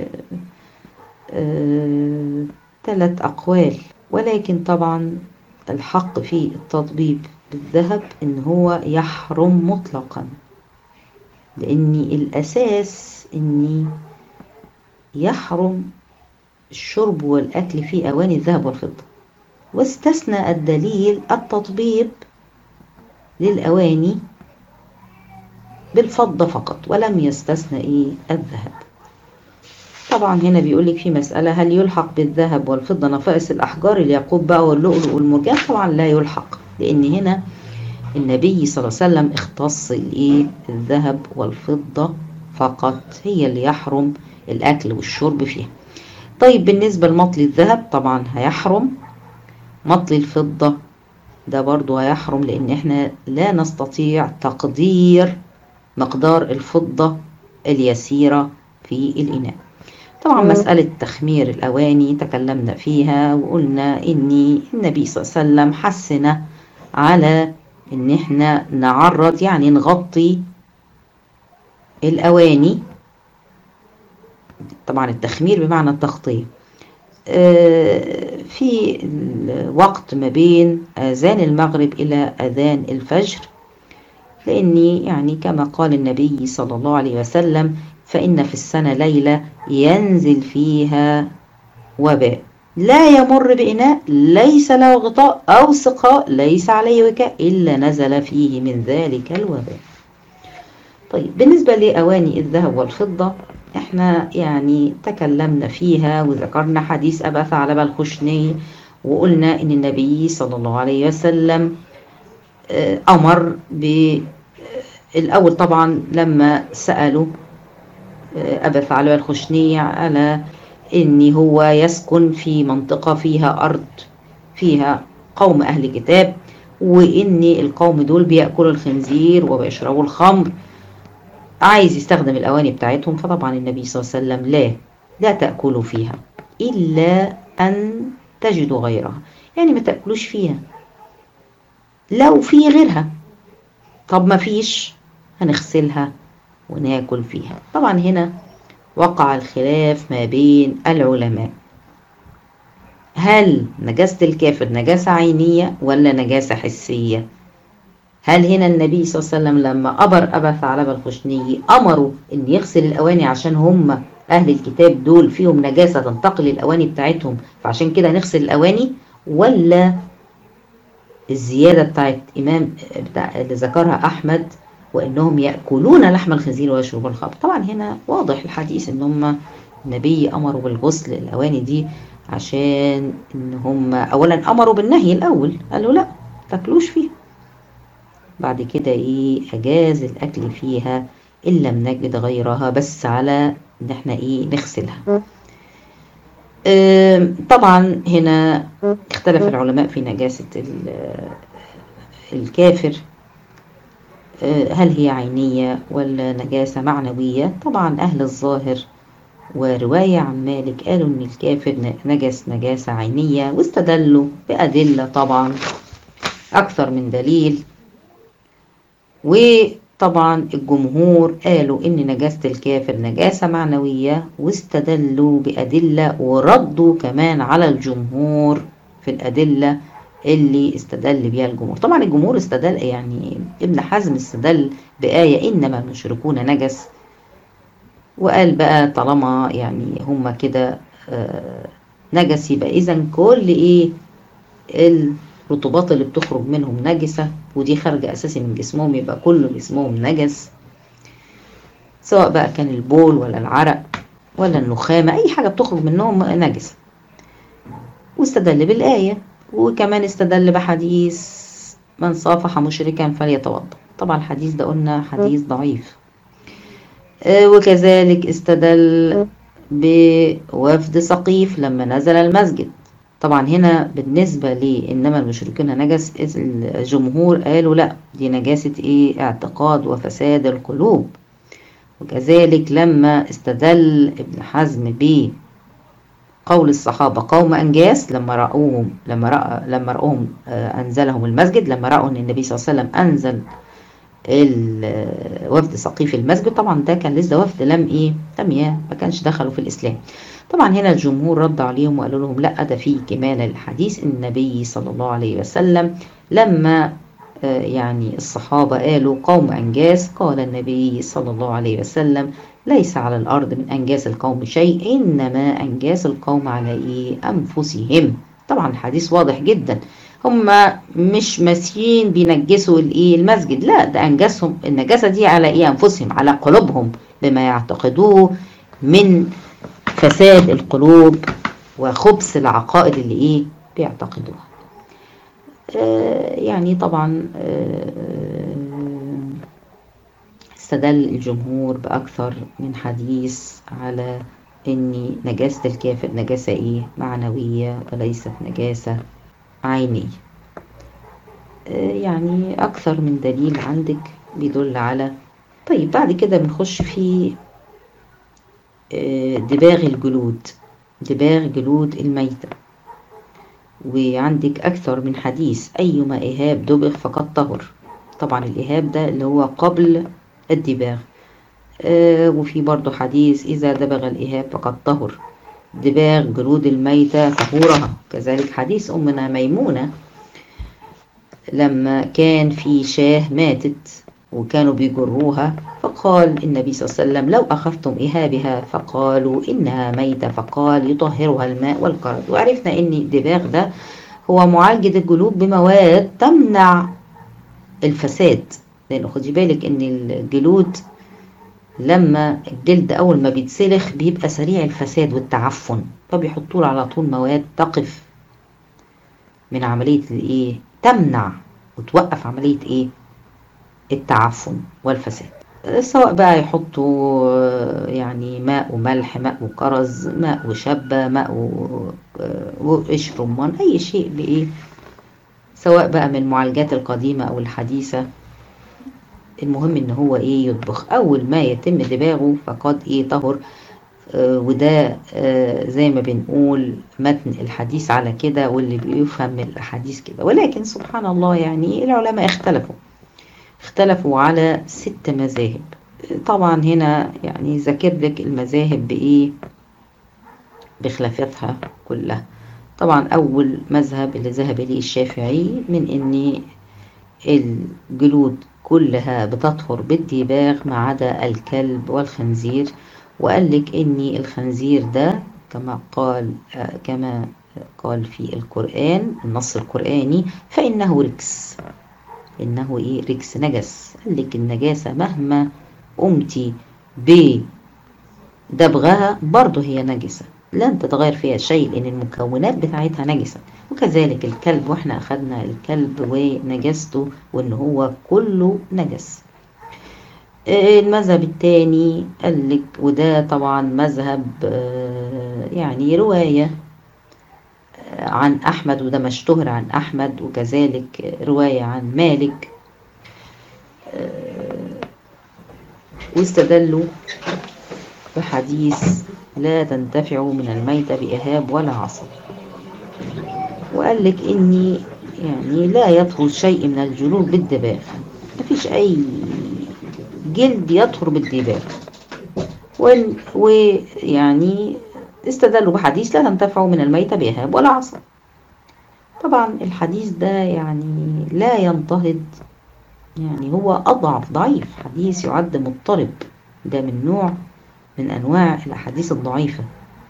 ثلاث أقوال ولكن طبعا الحق في التطبيب بالذهب ان هو يحرم مطلقا لان الاساس اني يحرم الشرب والاكل في اواني الذهب والفضه واستثنى الدليل التطبيب للاواني بالفضه فقط ولم يستثنى ايه الذهب طبعا هنا بيقول لك في مسألة هل يلحق بالذهب والفضة نفائس الأحجار الياقوت بقى واللؤلؤ والمرجان طبعا لا يلحق لأن هنا النبي صلى الله عليه وسلم اختص الايه الذهب والفضة فقط هي اللي يحرم الأكل والشرب فيها طيب بالنسبة لمطل الذهب طبعا هيحرم مطل الفضة ده برضو هيحرم لأن احنا لا نستطيع تقدير مقدار الفضة اليسيرة في الإناء طبعا مسألة تخمير الأواني تكلمنا فيها وقلنا إن النبي صلى الله عليه وسلم حسنا على إن إحنا نعرض يعني نغطي الأواني طبعا التخمير بمعنى التغطية في الوقت ما بين آذان المغرب إلى أذان الفجر لأني يعني كما قال النبي صلى الله عليه وسلم فإن في السنة ليلة ينزل فيها وباء لا يمر بإناء ليس له غطاء أو سقاء ليس عليه وكاء إلا نزل فيه من ذلك الوباء طيب بالنسبة لأواني الذهب والفضة احنا يعني تكلمنا فيها وذكرنا حديث أبا ثعلبة الخشني وقلنا إن النبي صلى الله عليه وسلم أمر بالأول طبعا لما سألوا أبا ثعلبة الخشني على إن هو يسكن في منطقة فيها أرض فيها قوم أهل كتاب وإن القوم دول بيأكلوا الخنزير وبيشربوا الخمر عايز يستخدم الأواني بتاعتهم فطبعا النبي صلى الله عليه وسلم لا لا تأكلوا فيها إلا أن تجدوا غيرها يعني ما تأكلوش فيها لو في غيرها طب ما فيش هنغسلها وناكل فيها طبعا هنا وقع الخلاف ما بين العلماء هل نجاسة الكافر نجاسة عينية ولا نجاسة حسية هل هنا النبي صلى الله عليه وسلم لما أمر أبا ثعلبة الخشني أمروا إن يغسل الأواني عشان هم أهل الكتاب دول فيهم نجاسة تنتقل الأواني بتاعتهم فعشان كده نغسل الأواني ولا الزيادة بتاعت إمام بتاع اللي ذكرها أحمد وإنهم يأكلون لحم الخنزير ويشربون الخمر طبعا هنا واضح الحديث إن هم النبي أمروا بالغسل الأواني دي عشان إن هم أولا أمروا بالنهي الأول قالوا لا تاكلوش فيها بعد كده إيه أجاز الأكل فيها إن لم نجد غيرها بس على إن إحنا إيه نغسلها طبعا هنا اختلف العلماء في نجاسة الكافر هل هي عينية ولا نجاسة معنوية طبعا أهل الظاهر ورواية عن مالك قالوا إن الكافر نجس نجاسة عينية واستدلوا بأدلة طبعا أكثر من دليل وطبعا الجمهور قالوا إن نجاسة الكافر نجاسة معنوية واستدلوا بأدلة وردوا كمان على الجمهور في الأدلة اللي استدل بها الجمهور طبعا الجمهور استدل يعني ابن حزم استدل بآية إنما المشركون نجس وقال بقى طالما يعني هم كده نجس يبقى إذا كل إيه الرطوبات اللي بتخرج منهم نجسة ودي خارجة أساسي من جسمهم يبقى كل جسمهم نجس سواء بقى كان البول ولا العرق ولا النخامة أي حاجة بتخرج منهم نجسة واستدل بالآية وكمان استدل بحديث من صافح مشركا فليتوضا طبعا الحديث ده قلنا حديث ضعيف وكذلك استدل بوفد سقيف لما نزل المسجد طبعا هنا بالنسبة لي إنما المشركون نجس الجمهور قالوا لا دي نجاسة إيه اعتقاد وفساد القلوب وكذلك لما استدل ابن حزم ب قول الصحابة قوم أنجاس لما رأوهم لما رأى لما رأوهم أنزلهم المسجد لما رأوا أن النبي صلى الله عليه وسلم أنزل وفد سقيف المسجد طبعا ده كان لسه وفد لم إيه لم ما كانش دخلوا في الإسلام طبعا هنا الجمهور رد عليهم وقالوا لهم لا ده في كمال الحديث النبي صلى الله عليه وسلم لما يعني الصحابة قالوا قوم أنجاس قال النبي صلى الله عليه وسلم ليس على الأرض من أنجاس القوم شيء إنما أنجاس القوم على إيه أنفسهم طبعا الحديث واضح جدا هم مش ماشيين بينجسوا الايه المسجد لا ده انجسهم النجاسه دي على ايه انفسهم على قلوبهم بما يعتقدوه من فساد القلوب وخبث العقائد اللي ايه بيعتقدوها آه يعني طبعا آه استدل الجمهور بأكثر من حديث على ان نجاسة الكافر نجاسة ايه معنوية وليست نجاسة عينية يعني أكثر من دليل عندك بيدل على طيب بعد كده بنخش في دباغ الجلود دباغ جلود الميتة وعندك أكثر من حديث أيما إهاب دبغ فقد طهر طبعا الإهاب ده اللي هو قبل الدباغ وفي برضو حديث إذا دبغ الإهاب فقد طهر دباغ جلود الميتة طهورها كذلك حديث أمنا ميمونة لما كان في شاه ماتت وكانوا بيجروها فقال النبي صلى الله عليه وسلم لو أخذتم إهابها فقالوا إنها ميتة فقال يطهرها الماء والقرد وعرفنا إن الدباغ ده هو معالجة الجلود بمواد تمنع الفساد لأن خدي بالك إن الجلود لما الجلد أول ما بيتسلخ بيبقى سريع الفساد والتعفن فبيحطوا له على طول مواد تقف من عملية الإيه تمنع وتوقف عملية إيه التعفن والفساد سواء بقى يحطوا يعني ماء وملح ماء وكرز ماء وشبة ماء وقشر رمان أي شيء بإيه سواء بقى من المعالجات القديمة أو الحديثة المهم ان هو ايه يطبخ اول ما يتم دباغه فقد ايه طهر آه وده آه زي ما بنقول متن الحديث على كده واللي بيفهم من الحديث كده ولكن سبحان الله يعني العلماء اختلفوا اختلفوا على ست مذاهب طبعا هنا يعني ذاكر لك المذاهب بايه بخلافتها كلها طبعا اول مذهب اللي ذهب اليه الشافعي من ان الجلود كلها بتطهر بالدباغ ما عدا الكلب والخنزير وقال لك ان الخنزير ده كما قال كما قال في القرآن النص القرآني فإنه ركس إنه إيه ركس نجس قال لك النجاسة مهما قمتي بدبغها برضه هي نجسة لن تتغير فيها شيء لأن المكونات بتاعتها نجسة وكذلك الكلب واحنا أخدنا الكلب ونجسته وإن هو كله نجس المذهب الثاني قال لك وده طبعا مذهب يعني رواية عن أحمد وده مشتهر عن أحمد وكذلك رواية عن مالك واستدلوا بحديث لا تنتفع من الميتة بإهاب ولا عصب وقال لك إني يعني لا يطهر شيء من الجلود بالدباغ مفيش أي جلد يطهر بالدباغ ويعني استدلوا بحديث لا تنتفع من الميتة بإهاب ولا عصب طبعا الحديث ده يعني لا ينتهض يعني هو أضعف ضعيف حديث يعد مضطرب ده من نوع من أنواع الأحاديث الضعيفة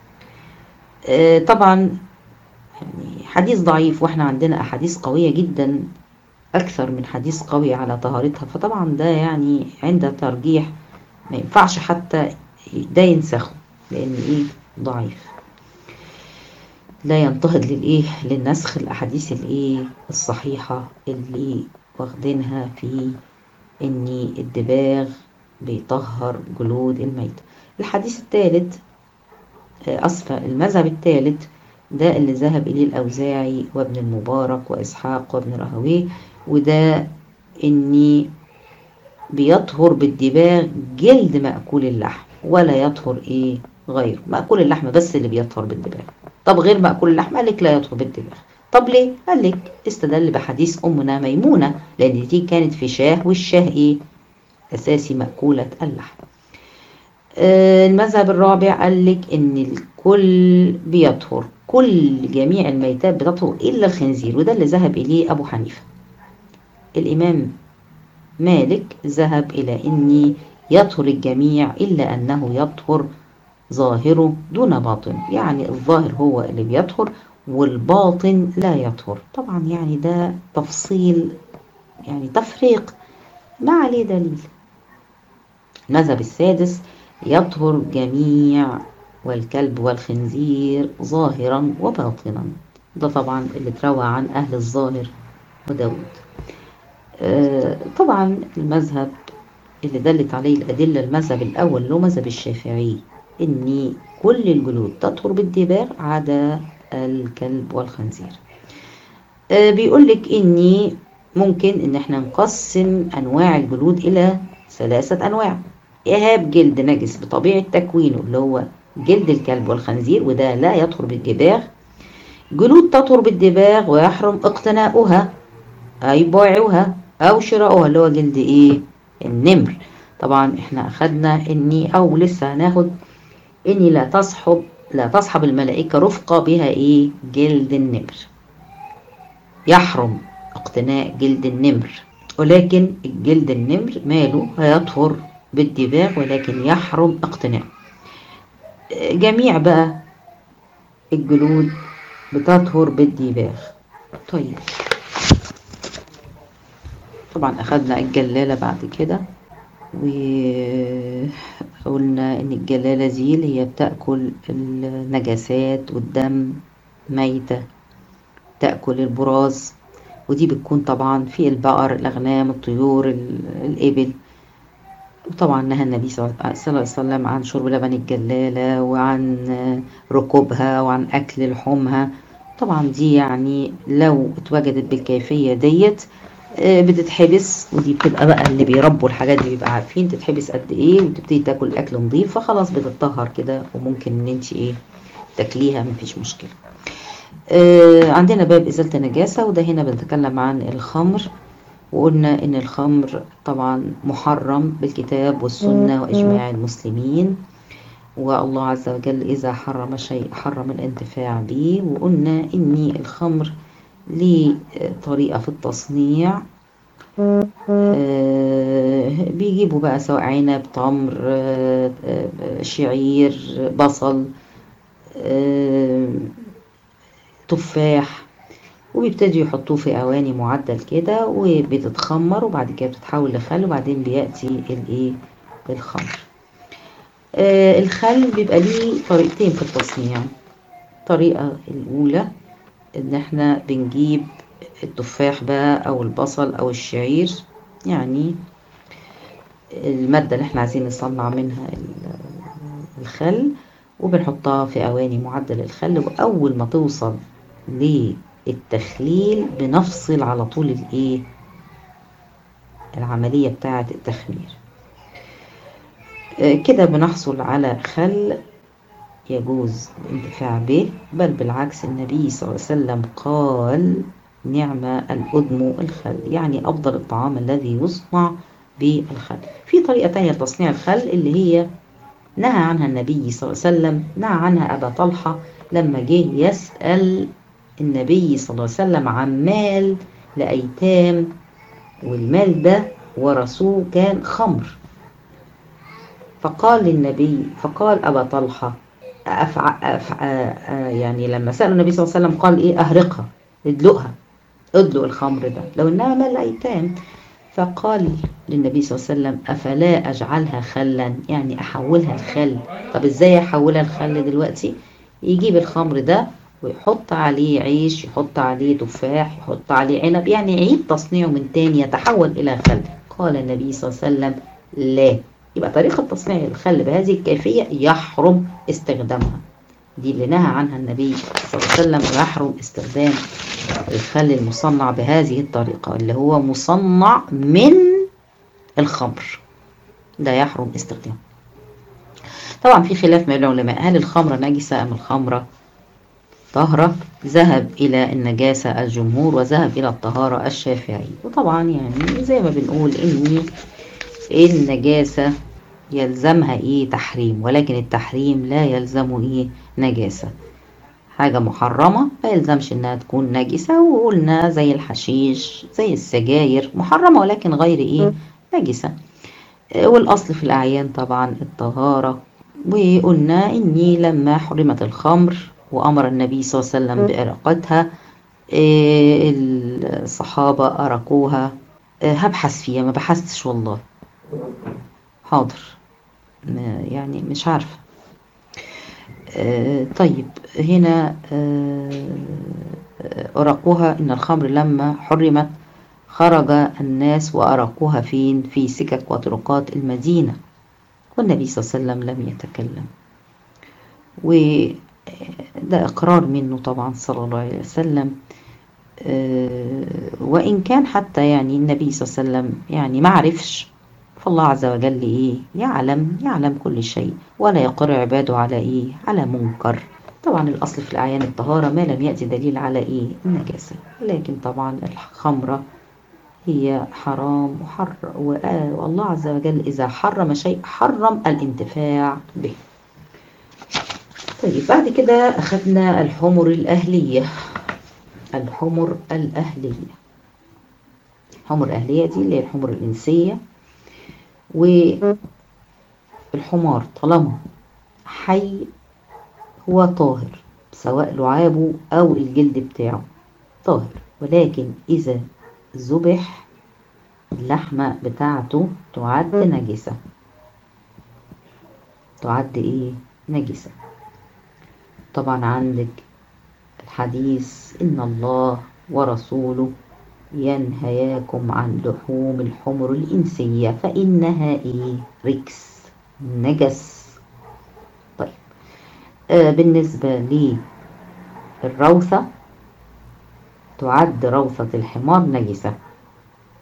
آه طبعا يعني حديث ضعيف واحنا عندنا أحاديث قوية جدا أكثر من حديث قوي على طهارتها فطبعا ده يعني عند ترجيح ما ينفعش حتى ده ينسخه لأن إيه ضعيف لا ينتهض للإيه للنسخ الأحاديث الإيه الصحيحة اللي واخدينها في إن الدباغ بيطهر جلود الميت الحديث الثالث أصفى المذهب الثالث ده اللي ذهب إليه الأوزاعي وابن المبارك وإسحاق وابن راهويه وده إني بيطهر بالدباغ جلد مأكول اللحم ولا يطهر إيه غيره مأكول اللحم بس اللي بيطهر بالدباغ طب غير مأكول اللحم قال لك لا يطهر بالدباغ طب ليه؟ قال لك استدل بحديث أمنا ميمونة لأن دي كانت في شاه والشاه إيه؟ أساسي مأكولة اللحم آه المذهب الرابع قال لك إن الكل بيطهر كل جميع الميتات بتطهر إلا الخنزير وده اللي ذهب إليه أبو حنيفة الإمام مالك ذهب إلى إني يطهر الجميع إلا أنه يطهر ظاهره دون باطن يعني الظاهر هو اللي بيطهر والباطن لا يطهر طبعا يعني ده تفصيل يعني تفريق ما عليه دليل المذهب السادس يطهر جميع والكلب والخنزير ظاهرا وباطنا ده طبعا اللي تروى عن أهل الظاهر وداود آه طبعا المذهب اللي دلت عليه الأدلة المذهب الأول اللي هو مذهب الشافعي إن كل الجلود تطهر بالدباغ عدا الكلب والخنزير آه بيقول لك إني ممكن إن احنا نقسم أنواع الجلود إلى ثلاثة أنواع إهاب جلد نجس بطبيعة تكوينه اللي هو جلد الكلب والخنزير وده لا يطهر بالدباغ جلود تطهر بالدباغ ويحرم اقتناؤها أي بيعها أو شراؤها اللي هو جلد إيه النمر طبعا احنا أخدنا إني أو لسه هناخد إني لا تصحب لا تصحب الملائكة رفقة بها إيه جلد النمر يحرم اقتناء جلد النمر ولكن الجلد النمر ماله هيطهر بالدباغ ولكن يحرم اقتناء جميع بقى الجلود بتطهر بالدباغ طيب طبعا أخدنا الجلالة بعد كده وقلنا إن الجلالة دي اللي هي بتأكل النجاسات والدم ميتة تأكل البراز ودي بتكون طبعا في البقر الأغنام الطيور الإبل وطبعا نهى النبي صلى الله عليه وسلم عن شرب لبن الجلالة وعن ركوبها وعن أكل لحومها طبعا دي يعني لو اتوجدت بالكيفية ديت آه، بتتحبس ودي بتبقى بقى اللي بيربوا الحاجات دي بيبقى عارفين تتحبس قد ايه وتبتدي تاكل اكل نظيف فخلاص بتتطهر كده وممكن ان انت ايه تاكليها مفيش مشكله آه، عندنا باب ازاله النجاسه وده هنا بنتكلم عن الخمر وقلنا ان الخمر طبعا محرم بالكتاب والسنه واجماع المسلمين والله عز وجل اذا حرم شيء حرم الانتفاع به وقلنا ان الخمر ليه طريقه في التصنيع آه، بيجيبوا بقى سواء عنب تمر آه، آه، شعير بصل آه، تفاح وبيبتدوا يحطوه في اواني معدل كده وبتتخمر وبعد كده بتتحول لخل وبعدين بياتي الايه الخمر آه، الخل بيبقى ليه طريقتين في التصنيع الطريقه الاولى ان احنا بنجيب التفاح بقى او البصل او الشعير يعني المادة اللي احنا عايزين نصنع منها ال- الخل وبنحطها في اواني معدل الخل واول ما توصل للتخليل بنفصل على طول الايه العملية بتاعة التخمير آه، كده بنحصل على خل يجوز الانتفاع به بل بالعكس النبي صلى الله عليه وسلم قال نعم الأدم الخل يعني أفضل الطعام الذي يصنع بالخل في طريقة تانية لتصنيع الخل اللي هي نهى عنها النبي صلى الله عليه وسلم نهى عنها أبا طلحة لما جه يسأل النبي صلى الله عليه وسلم عن مال لأيتام والمال ده ورثوه كان خمر فقال للنبي فقال أبا طلحة أفع أفع يعني لما سألوا النبي صلى الله عليه وسلم قال إيه أهرقها ادلقها ادلق الخمر ده لو إنها مال أيتام فقال للنبي صلى الله عليه وسلم أفلا أجعلها خلا يعني أحولها الخل طب إزاي أحولها الخل دلوقتي يجيب الخمر ده ويحط عليه عيش يحط عليه تفاح يحط عليه عنب يعني يعيد تصنيعه من تاني يتحول إلى خل قال النبي صلى الله عليه وسلم لا يبقى طريقة تصنيع الخل بهذه الكيفية يحرم استخدامها دي اللي نهى عنها النبي صلى الله عليه وسلم يحرم استخدام الخل المصنع بهذه الطريقة اللي هو مصنع من الخمر ده يحرم استخدامه طبعا في خلاف بين العلماء هل الخمرة نجسة أم الخمرة طهرة ذهب إلى النجاسة الجمهور وذهب إلى الطهارة الشافعي وطبعا يعني زي ما بنقول إن النجاسة يلزمها إيه تحريم ولكن التحريم لا يلزمه إيه نجاسة حاجة محرمة ما يلزمش إنها تكون نجسة وقلنا زي الحشيش زي السجاير محرمة ولكن غير إيه نجسة والأصل في الأعيان طبعا الطهارة وقلنا إني لما حرمت الخمر وأمر النبي صلى الله عليه وسلم بإراقتها إيه الصحابة أرقوها إيه هبحث فيها ما بحثتش والله حاضر يعني مش عارفة آه طيب هنا آه أرقوها إن الخمر لما حرمت خرج الناس وأرقوها فين في سكك وطرقات المدينة والنبي صلى الله عليه وسلم لم يتكلم وده إقرار منه طبعا صلى الله عليه وسلم آه وإن كان حتى يعني النبي صلى الله عليه وسلم يعني ما عرفش فالله عز وجل إيه يعلم يعلم كل شيء ولا يقر عباده على إيه على منكر طبعا الأصل في الأعيان الطهارة ما لم يأتي دليل على إيه النجاسة لكن طبعا الخمرة هي حرام وحر والله عز وجل إذا حرم شيء حرم الانتفاع به طيب بعد كده أخذنا الحمر الأهلية الحمر الأهلية الحمر الأهلية دي اللي هي الحمر الإنسية والحمار طالما حي هو طاهر سواء لعابه أو الجلد بتاعه طاهر ولكن إذا ذبح اللحمة بتاعته تعد نجسة تعد إيه نجسة طبعا عندك الحديث إن الله ورسوله ينهياكم عن لحوم الحمر الإنسية فإنها إيه ركس نجس طيب آه بالنسبة للروثة تعد روثة الحمار نجسة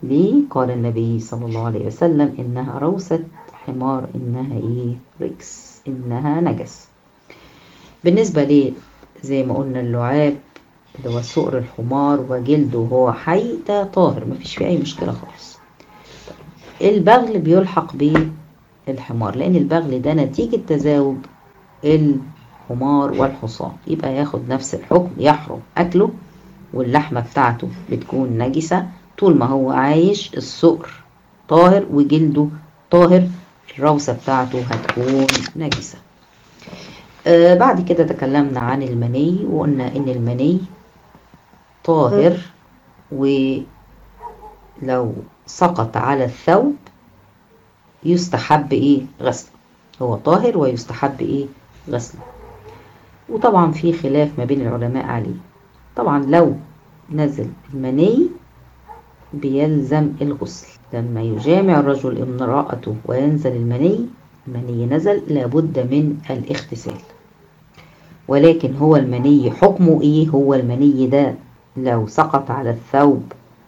ليه قال النبي صلى الله عليه وسلم إنها روثة حمار إنها إيه ركس إنها نجس بالنسبة ليه زي ما قلنا اللعاب اللي هو سؤر الحمار وجلده وهو حي ده طاهر مفيش فيه أي مشكلة خالص البغل بيلحق بالحمار لأن البغل ده نتيجة تزاوج الحمار والحصان يبقى ياخد نفس الحكم يحرم أكله واللحمة بتاعته بتكون نجسة طول ما هو عايش السؤر طاهر وجلده طاهر الروثة بتاعته هتكون نجسة آه بعد كده تكلمنا عن المني وقلنا ان المني طاهر ولو سقط على الثوب يستحب ايه غسله هو طاهر ويستحب ايه غسله وطبعا في خلاف ما بين العلماء عليه طبعا لو نزل المني بيلزم الغسل لما يجامع الرجل امرأته وينزل المني المني نزل لابد من الاغتسال ولكن هو المني حكمه ايه هو المني ده لو سقط على الثوب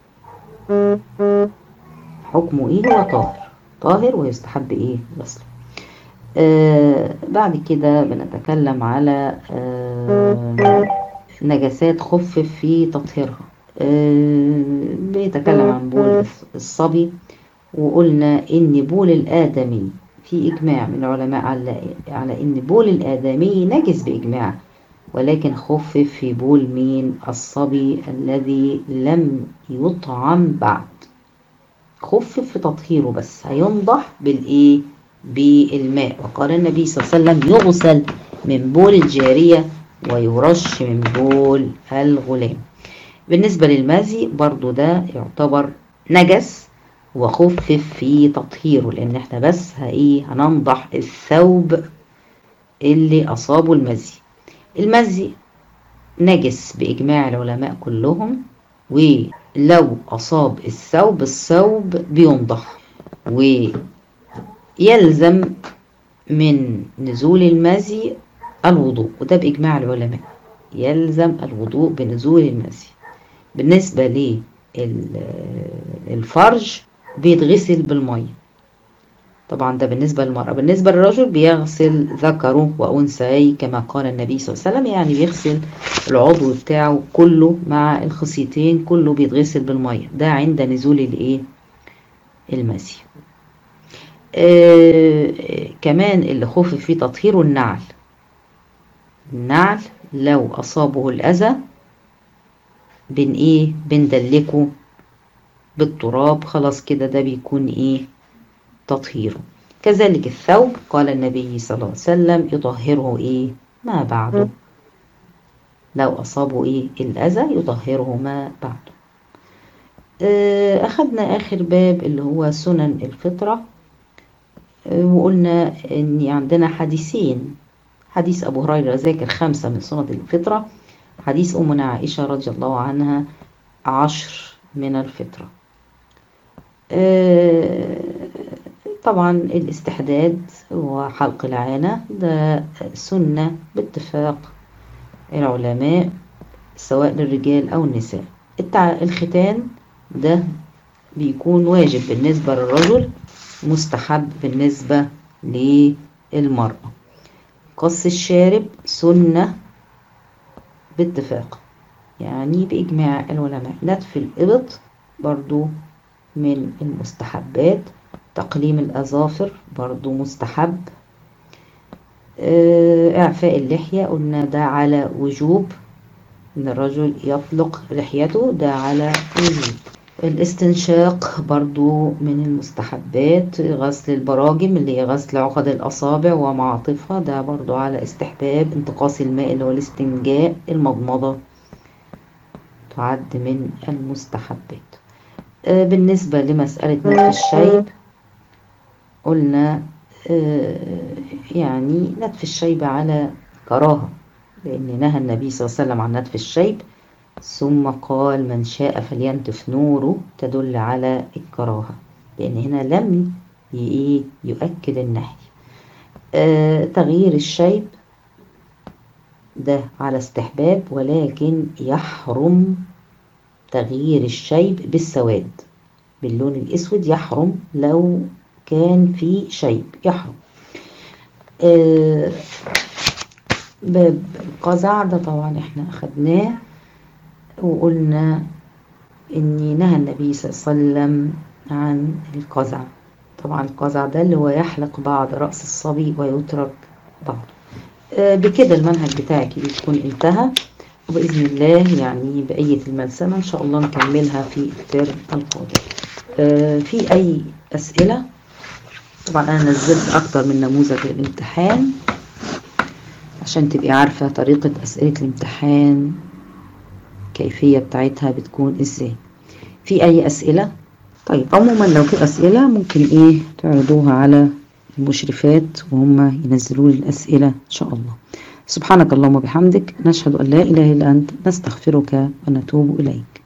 حكمه ايه هو طاهر طاهر ويستحب ايه غسله آه بعد كده بنتكلم على آه نجاسات خفف في تطهيرها آه بيتكلم عن بول الصبي وقلنا ان بول الادمي في اجماع من العلماء على على ان بول الادمي نجس باجماع ولكن خفف في بول مين الصبي الذي لم يطعم بعد خفف في تطهيره بس هينضح بالايه بالماء وقال النبي صلى الله عليه وسلم يغسل من بول الجارية ويرش من بول الغلام بالنسبة للمزي برضو ده يعتبر نجس وخفف في تطهيره لان احنا بس ايه هننضح الثوب اللي اصابه المزي المزي نجس باجماع العلماء كلهم ولو اصاب الثوب الثوب بينضح ويلزم من نزول المزي الوضوء وده باجماع العلماء يلزم الوضوء بنزول المزي بالنسبه للفرج بيتغسل بالميه طبعا ده بالنسبة للمرأة بالنسبة للرجل بيغسل ذكره وأنثيه كما قال النبي صلى الله عليه وسلم يعني بيغسل العضو بتاعه كله مع الخصيتين كله بيتغسل بالمية ده عند نزول الايه المسي آه كمان اللي خفف فيه تطهيره النعل النعل لو أصابه الأذى بن ايه بندلكه بالتراب خلاص كده ده بيكون ايه تطهيره كذلك الثوب قال النبي صلى الله عليه وسلم يطهره ايه ما بعده لو أصابه ايه الأذى يطهره ما بعده أخذنا آخر باب اللي هو سنن الفطرة وقلنا ان عندنا حديثين حديث أبو هريرة ذاكر خمسة من سنن الفطرة حديث أمنا عائشة رضي الله عنها عشر من الفطرة طبعا الاستحداد وحلق العانة ده سنة باتفاق العلماء سواء للرجال أو النساء الختان ده بيكون واجب بالنسبة للرجل مستحب بالنسبة للمرأة قص الشارب سنة باتفاق يعني بإجماع العلماء نتف الإبط برضو من المستحبات تقليم الأظافر برضو مستحب إعفاء اللحية قلنا ده على وجوب إن الرجل يطلق لحيته ده على وجوب الاستنشاق برضو من المستحبات غسل البراجم اللي هي غسل عقد الأصابع ومعاطفها ده برضو على استحباب انتقاص الماء اللي هو الاستنجاء المضمضة تعد من المستحبات بالنسبة لمسألة نتف الشيب قلنا يعني نتف الشيب على كراهة لأن نهى النبي صلى الله عليه وسلم عن نتف الشيب ثم قال من شاء فلينتف نوره تدل على الكراهة لأن هنا لم يؤكد النهي تغيير الشيب ده على استحباب ولكن يحرم تغيير الشيب بالسواد باللون الأسود يحرم لو كان في شيب يحرم آه باب القزع ده طبعا احنا أخدناه وقلنا إن نهى النبي صلى الله عليه وسلم عن القزع طبعا القزع ده اللي هو يحلق بعض رأس الصبي ويترك بعض آه بكده المنهج بتاعك بيكون انتهى وبإذن الله يعني بقية الملسمة إن شاء الله نكملها في الترم القادم آه في أي أسئلة طبعا أنا نزلت أكتر من نموذج للامتحان عشان تبقي عارفة طريقة أسئلة الامتحان كيفية بتاعتها بتكون إزاي في أي أسئلة طيب عموما لو في أسئلة ممكن إيه تعرضوها على المشرفات وهم ينزلوا لي الأسئلة إن شاء الله سبحانك اللهم وبحمدك نشهد أن لا إله إلا أنت نستغفرك ونتوب إليك